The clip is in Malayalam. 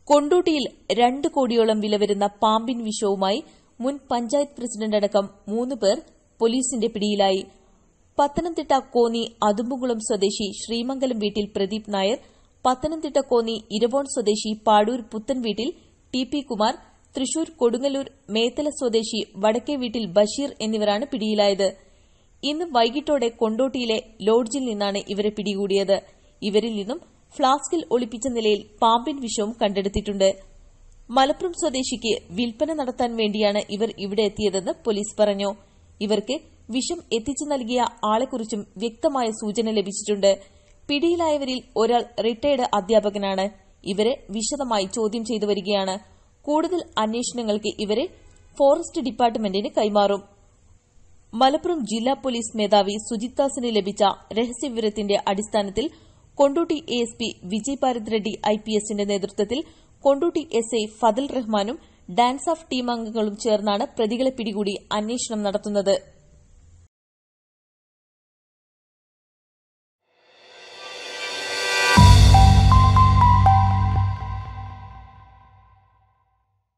കൊണ്ടോട്ടിയിൽ രണ്ട് കോടിയോളം വില വരുന്ന പാമ്പിൻ വിഷവുമായി മുൻ പഞ്ചായത്ത് പ്രസിഡന്റ് അടക്കം മൂന്ന് പേർ പോലീസിന്റെ പിടിയിലായി പത്തനംതിട്ട കോന്നി അതുമ്പുകുളം സ്വദേശി ശ്രീമംഗലം വീട്ടിൽ പ്രദീപ് നായർ പത്തനംതിട്ട കോന്നി ഇരവോൺ സ്വദേശി പാടൂർ പുത്തൻ വീട്ടിൽ ടി പി കുമാർ തൃശൂർ കൊടുങ്ങല്ലൂർ മേത്തല സ്വദേശി വടക്കേ വീട്ടിൽ ബഷീർ എന്നിവരാണ് പിടിയിലായത് ഇന്ന് വൈകിട്ടോടെ കൊണ്ടോട്ടിയിലെ ലോഡ്ജിൽ നിന്നാണ് ഇവരെ പിടികൂടിയത് ഇവരിൽ നിന്നും ഫ്ളാസ്കിൽ ഒളിപ്പിച്ച നിലയിൽ പാമ്പിൻ വിഷവും കണ്ടെടുത്തിട്ടുണ്ട് മലപ്പുറം സ്വദേശിക്ക് വിൽപ്പന നടത്താൻ വേണ്ടിയാണ് ഇവർ ഇവിടെ എത്തിയതെന്ന് പോലീസ് പറഞ്ഞു ഇവർക്ക് വിഷം എത്തിച്ചു നൽകിയ ആളെക്കുറിച്ചും വ്യക്തമായ സൂചന ലഭിച്ചിട്ടുണ്ട് പിടിയിലായവരിൽ ഒരാൾ റിട്ടയർഡ് അധ്യാപകനാണ് ഇവരെ വിശദമായി ചോദ്യം ചെയ്തു വരികയാണ് കൂടുതൽ അന്വേഷണങ്ങൾക്ക് ഇവരെ ഫോറസ്റ്റ് ഡിപ്പാർട്ട്മെന്റിന് കൈമാറും മലപ്പുറം ജില്ലാ പോലീസ് മേധാവി സുജിത് ദാസിന് ലഭിച്ച രഹസ്യവിവരത്തിന്റെ അടിസ്ഥാനത്തിൽ Kondotty A S P Vijay Bharat Reddy I P എസിന്റെ നേതൃത്വത്തിൽ കൊണ്ടോട്ടി എസ് ഐ ഫതൽ റഹ്മാനും ഡാൻസ് ഓഫ് ടീം അംഗങ്ങളും ചേർന്നാണ് പ്രതികളെ പിടികൂടി അന്വേഷണം നടത്തുന്നത്